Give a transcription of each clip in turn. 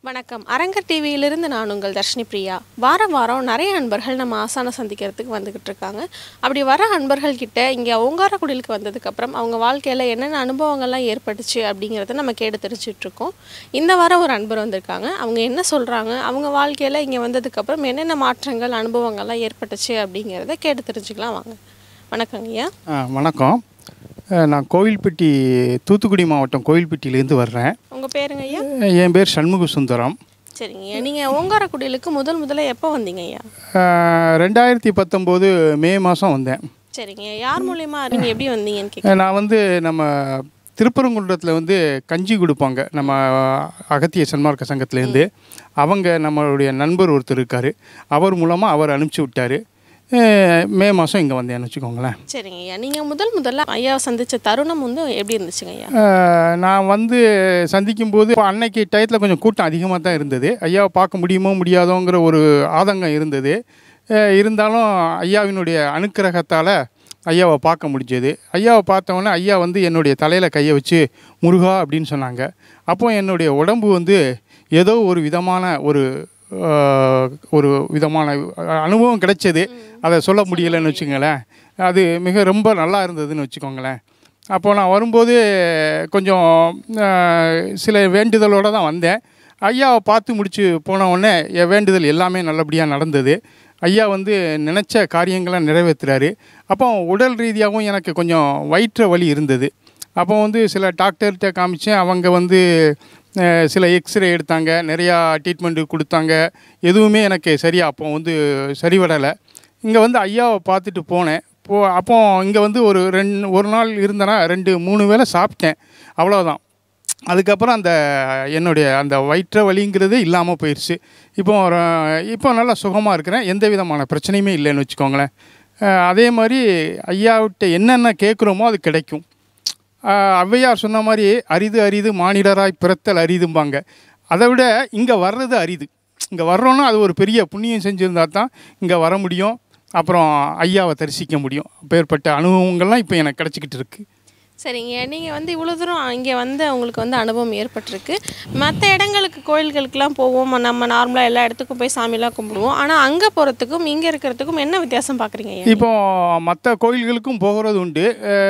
வணக்கம் அரங்கர் டிவியிலிருந்து நான் உங்கள் தர்ஷினி பிரியா வாரம் வாரம் நிறைய அன்பர்கள் நம்ம ஆசானை சந்திக்கிறதுக்கு வந்துக்கிட்டு இருக்காங்க அப்படி வர அன்பர்கள் கிட்ட இங்கே ஓங்காரக்குடிலுக்கு வந்ததுக்கப்புறம் அவங்க வாழ்க்கையில் என்னென்ன அனுபவங்கள்லாம் ஏற்பட்டுச்சு அப்படிங்கிறத நம்ம கேட்டு தெரிஞ்சுட்டு இருக்கோம் இந்த வாரம் ஒரு அன்பர் வந்திருக்காங்க அவங்க என்ன சொல்கிறாங்க அவங்க வாழ்க்கையில் இங்கே வந்ததுக்கப்புறம் என்னென்ன மாற்றங்கள் அனுபவங்கள்லாம் ஏற்பட்டுச்சு அப்படிங்கிறத கேட்டு தெரிஞ்சுக்கலாம் வாங்க வணக்கங்க ஐயா ஆ, வணக்கம் அஹ், நான் கோவில்பட்டி தூத்துக்குடி மாவட்டம் கோவில்பட்டியிலேருந்து வர்றேன் உங்கள் பேருங்க ஐயா அஹ், என் பேர் சண்முக சுந்தரம் சரிங்க ஐயா நீங்கள் ஓங்காரக்குடிலுக்கு முதல் முதல்ல எப்போ வந்தீங்க ஐயா அஹ், ரெண்டாயிரத்தி பத்தொம்போது மே மாதம் வந்தேன் சரிங்க யார் மூலியமா நீங்கள் எப்படி வந்தீங்கன்னு கேட்க அஹ், நான் வந்து நம்ம திருப்பரங்குன்றத்தில் வந்து கஞ்சி கொடுப்பாங்க நம்ம அகத்திய சன்மார்க்க சங்கத்துலேருந்து அவங்க நம்மளுடைய நண்பர் ஒருத்தர் இருக்கார் அவர் மூலமாக அவர் அனுப்பிச்சி விட்டார் மே மாதம் இங்கே வந்தேன்னு வச்சுக்கோங்களேன் சரிங்க ஐயா நீங்கள் முதல் முதல்ல ஐயாவை சந்திச்ச தருணம் வந்து எப்படி இருந்துச்சுங்க ஐயா அஹ், நான் வந்து சந்திக்கும் போது இப்போ அன்னைக்கு டயத்தில் கொஞ்சம் கூட்டம் அதிகமாக தான் இருந்தது ஐயாவை பார்க்க முடியுமோ முடியாதோங்கிற ஒரு ஆதங்கம் இருந்தது அஹ், இருந்தாலும் ஐயாவினுடைய அனுக்கிரகத்தால் ஐயாவை பார்க்க முடிஞ்சது ஐயாவை பார்த்தவொடனே ஐயா வந்து என்னுடைய தலையில் கையை வச்சு முருகா அப்படின்னு சொன்னாங்க அப்போ என்னுடைய உடம்பு வந்து ஏதோ ஒரு விதமான ஒரு அஹ், ஒரு விதமான அனுபவம் கிடைச்சது அதை சொல்ல முடியலைன்னு வச்சுங்களேன் அது மிக ரொம்ப நல்லா இருந்ததுன்னு வச்சுக்கோங்களேன் அப்போ நான் வரும்போது கொஞ்சம் அஹ், சில வேண்டுதலோடு தான் வந்தேன் ஐயாவை பார்த்து முடிச்சு போன உடனே என் வேண்டுதல் எல்லாமே நல்லபடியாக நடந்தது ஐயா வந்து நினச்ச காரியங்களை நிறைவேற்றுறாரு அப்போ உடல் ரீதியாகவும் எனக்கு கொஞ்சம் வயிற்று வலி இருந்தது அப்போ வந்து சில டாக்டர்கிட்ட காமிச்சேன் அவங்க வந்து அஹ், சில எக்ஸ்ரே எடுத்தாங்க நிறையா ட்ரீட்மெண்ட்டு கொடுத்தாங்க எதுவுமே எனக்கு சரியாக அப்போ வந்து சரிவடலை இங்கே வந்து ஐயாவை பார்த்துட்டு போனேன் போ அப்போ இங்கே வந்து ஒரு ரெண்டு ஒரு நாள் இருந்தேன்னா ரெண்டு மூணு வேளை சாப்பிட்டேன் அவ்வளோதான் அதுக்கப்புறம் அந்த என்னுடைய அந்த வயிற்று வலிங்கிறது இல்லாமல் போயிடுச்சு இப்போ ஒரு இப்போ நல்லா சுகமாக இருக்கிறேன் எந்த விதமான பிரச்சனையுமே இல்லைன்னு வச்சுக்கோங்களேன் அஹ் அதே மாதிரி ஐயாவிட்ட என்னென்ன கேட்குறோமோ அது கிடைக்கும் அஹ் ஔவையார் சொன்ன மாதிரி அரிது அரிது மானிடராய் பிறத்தல் அரிதும்பாங்க அதை விட இங்கே வர்றது அரிது இங்கே வர்றோன்னா அது ஒரு பெரிய புண்ணியம் செஞ்சுருந்தா தான் இங்கே வர முடியும் அப்புறம் ஐயாவை தரிசிக்க முடியும் அப்பேற்பட்ட அனுபவங்கள்லாம் இப்போ எனக்கு கிடச்சிக்கிட்டு இருக்குது சரிங்க நீங்கள் வந்து இவ்வளோ தூரம் இங்கே வந்து உங்களுக்கு வந்து அனுபவம் ஏற்பட்டிருக்கு மற்ற இடங்களுக்கு கோயில்களுக்கெல்லாம் போவோம் நம்ம நார்மலாக எல்லா இடத்துக்கும் போய் சாமியெல்லாம் கும்பிடுவோம் ஆனால் அங்கே போகிறதுக்கும் இங்கே இருக்கிறதுக்கும் என்ன வித்தியாசம் பார்க்குறீங்க ஐயா இப்போ மற்ற கோயில்களுக்கும் போகிறது உண்டு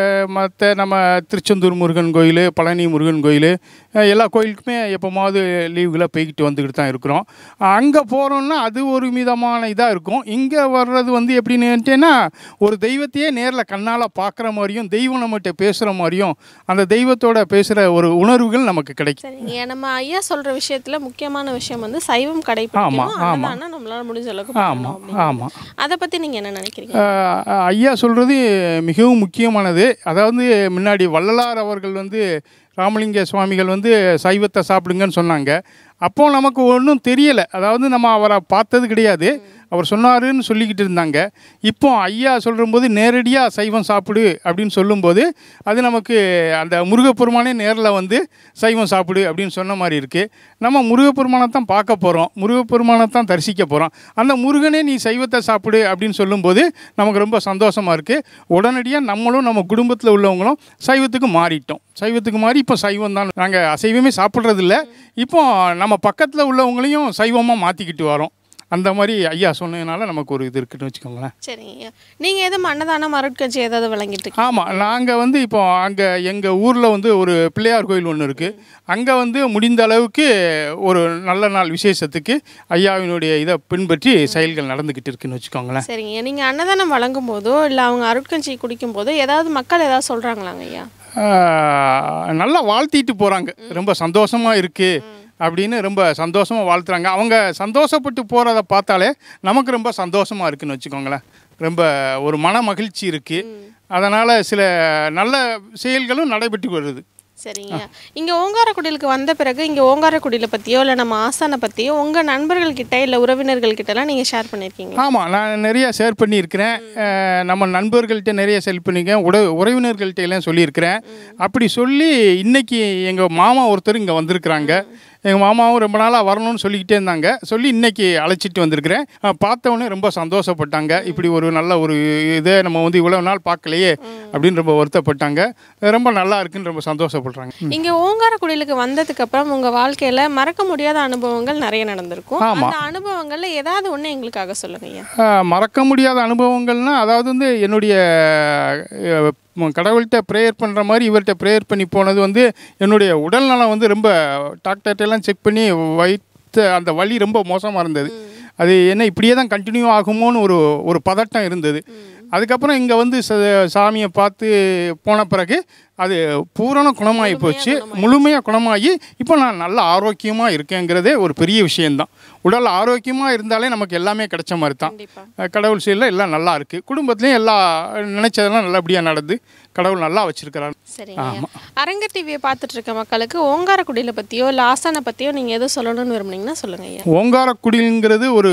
மற்ற நம்ம திருச்செந்தூர் முருகன் கோயில் பழனி முருகன் கோயில் அஹ் எல்லா கோயிலுக்குமே எப்போமாவது லீவுகளை போய்கிட்டு வந்துக்கிட்டு தான் இருக்கிறோம் அங்கே போகிறோன்னா அது ஒரு விதமான இதாக இருக்கும் இங்கே வர்றது வந்து எப்படின்னுட்டேன்னா ஒரு தெய்வத்தையே நேரில் கண்ணால் பார்க்குற மாதிரியும் தெய்வம் நம்மகிட்ட பேசுகிற மாதிரியும் அந்த தெய்வத்தோட பேசுகிற ஒரு உணர்வுகள் நமக்கு கிடைக்கும் சரிங்க நம்ம ஐயா சொல்கிற விஷயத்தில் முக்கியமான விஷயம் வந்து சைவம் கடைபிடிக்கணும் ஆமா. அன்னதானம் நம்மளால முடிஞ்ச அளவுக்கு ஆமாம் பண்ணணும் அப்படின்னு. ஆமாம் அதை பற்றி நீங்கள் என்ன நினைக்கிறீங்க ஆஹ் ஆஹ் ஐயா சொல்கிறது மிகவும் முக்கியமானது அதாவது முன்னாடி வள்ளலார் அவர்கள் வந்து ராமலிங்க சுவாமிகள் வந்து சைவத்தை சாப்பிடுங்கன்னு சொன்னாங்க அப்போ நமக்கு ஒன்றும் தெரியலை அதாவது நம்ம அவரை பார்த்தது கிடையாது அவர் சொன்னாருன்னு சொல்லிக்கிட்டு இருந்தாங்க இப்போ ஐயா சொல்லும்போது நேரடியாக சைவம் சாப்பிடு அப்படின்னு சொல்லும்போது அது நமக்கு அந்த முருகப்பெருமானே நேரில் வந்து சைவம் சாப்பிடு அப்படின்னு சொன்ன மாதிரி இருக்குது நம்ம முருகப்பெருமானை தான் பார்க்க போகிறோம் முருகப்பெருமானை தான் தரிசிக்க போகிறோம் அந்த முருகனே நீ சைவத்தை சாப்பிடு அப்படின்னு சொல்லும்போது நமக்கு ரொம்ப சந்தோஷமாக இருக்குது உடனடியாக நம்மளும் நம்ம குடும்பத்தில் உள்ளவங்களும் சைவத்துக்கு மாறிட்டோம் சைவத்துக்கு மாறி இப்போ சைவம் தான் நாங்கள் அசைவமே சாப்பிட்றதில்ல இப்போ நம்ம பக்கத்தில் உள்ளவங்களையும் சைவமாக மாற்றிக்கிட்டு வரோம் அந்த மாதிரி ஐயா சொன்னதுனால நமக்கு ஒரு இது இருக்குன்னு வச்சுக்கோங்களேன் சரிங்க ஐயா நீங்கள் எதுவும் அன்னதானம் அருட்கட்சி ஏதாவது வழங்கிட்டு இருக்கீங்க ஆமாம் நாங்கள் வந்து இப்போ அங்கே எங்கள் ஊரில் வந்து ஒரு பிள்ளையார் கோயில் ஒன்று இருக்குது அங்கே வந்து முடிந்த அளவுக்கு ஒரு நல்ல நாள் விசேஷத்துக்கு ஐயாவினுடைய இதை பின்பற்றி செயல்கள் நடந்துக்கிட்டு இருக்குன்னு வச்சுக்கோங்களேன் சரிங்க நீங்கள் அன்னதானம் வழங்கும் போதோ இல்லை அவங்க அருட்கஞ்சி குடிக்கும் போதோ ஏதாவது மக்கள் ஏதாவது சொல்கிறாங்களாங்க ஐயா ஆஹ், நல்லா வாழ்த்திட்டு போகிறாங்க ரொம்ப சந்தோஷமாக இருக்குது அப்படின்னு ரொம்ப சந்தோஷமாக வாழ்த்துறாங்க அவங்க சந்தோஷப்பட்டு போகிறத பார்த்தாலே நமக்கு ரொம்ப சந்தோஷமாக இருக்குன்னு வச்சுக்கோங்களேன் ரொம்ப ஒரு மன மகிழ்ச்சி இருக்குது அதனால் சில நல்ல செயல்களும் நடைபெற்று வருது சரிங்க இங்கே ஓங்காரக்குடிலுக்கு வந்த பிறகு இங்கே ஓங்காரக்குடியில பற்றியோ இல்லை நம்ம ஆசானை பற்றியோ உங்கள் நண்பர்கள்கிட்ட இல்லை உறவினர்கள்கிட்டலாம் நீங்கள் ஷேர் பண்ணியிருக்கீங்களா ஆமாம் நான் நிறைய ஷேர் பண்ணியிருக்கிறேன் அஹ், நம்ம நண்பர்கள்ட்ட நிறைய ஷேர் பண்ணியிருக்கேன் உட உறவினர்கள்ட்ட எல்லாம் சொல்லியிருக்கிறேன் அப்படி சொல்லி இன்னைக்கு எங்கள் மாமா ஒருத்தர் இங்கே வந்திருக்கிறாங்க எங்கள் மாமாவும் ரொம்ப நாளாக வரணும்னு சொல்லிக்கிட்டே இருந்தாங்க சொல்லி இன்னைக்கு அழைச்சிட்டு வந்திருக்கிறேன் அஹ் பார்த்தவொடனே ரொம்ப சந்தோஷப்பட்டாங்க இப்படி ஒரு நல்ல ஒரு இதை நம்ம வந்து இவ்வளோ நாள் பார்க்கலையே அப்படின்னு ரொம்ப வருத்தப்பட்டாங்க ரொம்ப நல்லா இருக்குன்னு ரொம்ப சந்தோஷப்படுறாங்க இங்க ஓங்காரக்குடிலுக்கு வந்ததுக்கு அப்புறம் உங்க வாழ்க்கையில மறக்க முடியாத அனுபவங்கள் நிறைய நடந்திருக்கும் ஆமா. அந்த அனுபவங்கள்ல ஏதாவது ஒண்ணு எங்களுக்காக சொல்லுங்க ஐயா ஆஹ் மறக்க முடியாத அனுபவங்கள்னா அதாவது வந்து என்னுடைய அஹ், ம- கடவுள்கிட்ட ப்ரேயர் பண்ணுற மாதிரி இவர்கிட்ட ப்ரேயர் பண்ணி போனது வந்து என்னுடைய உடல் நலம் வந்து ரொம்ப டாக்டர்கிட்ட எல்லாம் செக் பண்ணி வைத்த அந்த வலி ரொம்ப மோசமாக இருந்தது அது என்ன இப்படியே தான் கண்டினியூ ஆகுமோன்னு ஒரு ஒரு பதட்டம் இருந்தது அதுக்கப்புறம் இங்கே வந்து ச- சாமியை பார்த்து போன பிறகு அது பூரண குணமாகி போச்சு முழுமையாக குணமாகி இப்போ நான் நல்ல ஆரோக்கியமாக இருக்கேங்கிறதே ஒரு பெரிய விஷயம்தான் உடல் ஆரோக்கியமாக இருந்தாலே நமக்கு எல்லாமே கிடைச்ச மாதிரி தான் கண்டிப்பா அஹ் கடவுள் செயலில் எல்லாம் நல்லா இருக்குது குடும்பத்துலேயும் எல்லா நினைச்சதெல்லாம் நல்லபடியாக நடந்து கடவுள் நல்லா வச்சிருக்கிறார் சரிங்க ஐயா. அரங்க டிவியை பார்த்துட்டு இருக்க மக்களுக்கு ஓங்காரக்குடியில பத்தியோ இல்ல ஆசானை பத்தியோ நீங்க எதுவும் சொல்லணும்னு விரும்புனீங்கன்னா சொல்லுங்க ஐயா ஓங்காரக்குடிங்கிறது ஒரு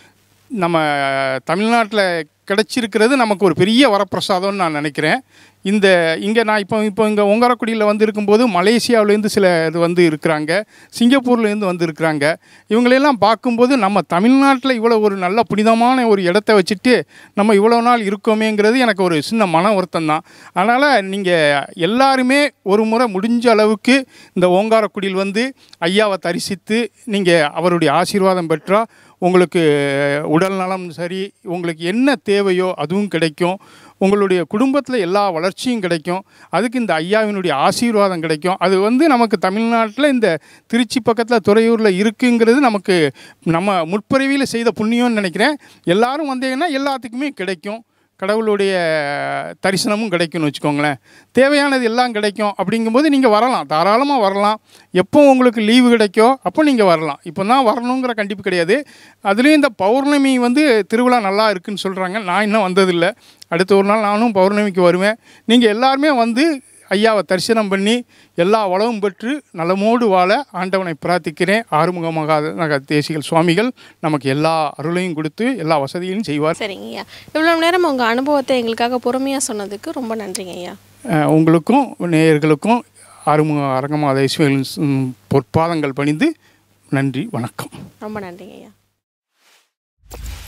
நம்ம தமிழ்நாட்டில் கிடைச்சிருக்கிறது நமக்கு ஒரு பெரிய வரப்பிரசாதம்னு நான் நினைக்கிறேன் இந்த இங்கே நான் இப்போ இப்போ இங்கே ஓங்காரக்குடியில் வந்து இருக்கும்போது மலேசியாவிலேருந்து சில இது வந்து இருக்கிறாங்க சிங்கப்பூர்லேருந்து வந்து இருக்கிறாங்க இவங்களையெல்லாம் பார்க்கும்போது நம்ம தமிழ்நாட்டில் இவ்வளோ ஒரு நல்ல புனிதமான ஒரு இடத்த வச்சுட்டு நம்ம இவ்வளோ நாள் இருக்கோமேங்கிறது எனக்கு ஒரு சின்ன மன வருத்தம் தான் அதனால் நீங்கள் எல்லாருமே ஒரு முறை முடிஞ்ச அளவுக்கு இந்த ஓங்காரக்குடியில் வந்து ஐயாவை தரிசித்து நீங்கள் அவருடைய ஆசீர்வாதம் பெற்றால் உங்களுக்கு உடல் நலம் சரி உங்களுக்கு என்ன தேவையோ அதுவும் கிடைக்கும் உங்களுடைய குடும்பத்தில் எல்லா வளர்ச்சியும் கிடைக்கும் அதுக்கு இந்த ஐயாவினுடைய ஆசீர்வாதம் கிடைக்கும் அது வந்து நமக்கு தமிழ்நாட்டில் இந்த திருச்சி பக்கத்தில் துறையூரில் இருக்குங்கிறது நமக்கு நம்ம முற்பிறவியில் செய்த புண்ணியம்னு நினைக்கிறேன் எல்லாரும் வந்தீங்கன்னா எல்லாத்துக்குமே கிடைக்கும் கடவுளுடைய தரிசனமும் கிடைக்கும்னு வச்சுக்கோங்களேன் தேவையானது எல்லாம் கிடைக்கும் அப்படிங்கும்போது நீங்கள் வரலாம் தாராளமாக வரலாம் எப்போ உங்களுக்கு லீவு கிடைக்கோ அப்போ நீங்கள் வரலாம் இப்போ தான் வரணுங்கிற கண்டிப்பு கிடையாது அதுலேயும் இந்த பௌர்ணமி வந்து திருவிழா நல்லா இருக்குன்னு சொல்கிறாங்க நான் இன்னும் வந்ததில்லை அடுத்த ஒரு நாள் நானும் பௌர்ணமிக்கு வருவேன் நீங்கள் எல்லாருமே வந்து ஐயாவை தரிசனம் பண்ணி எல்லா வளமும் பெற்று நலமோடு வாழ ஆண்டவனை பிரார்த்திக்கிறேன் ஆறுமுகமாக தேசிகள் சுவாமிகள் நமக்கு எல்லா அருளையும் கொடுத்து எல்லா வசதியும் செய்வார் சரிங்க ஐயா இவ்வளவு நேரம் உங்க அனுபவத்தை எங்களுக்காக பொறுமையா சொன்னதுக்கு ரொம்ப நன்றிங்க ஐயா அஹ் உங்களுக்கும் நேயர்களுக்கும் ஆறுமுக அரங்கமாத இஸ்வேலின் பொற்பாதங்கள் பணிந்து நன்றி வணக்கம் ரொம்ப நன்றிங்க ஐயா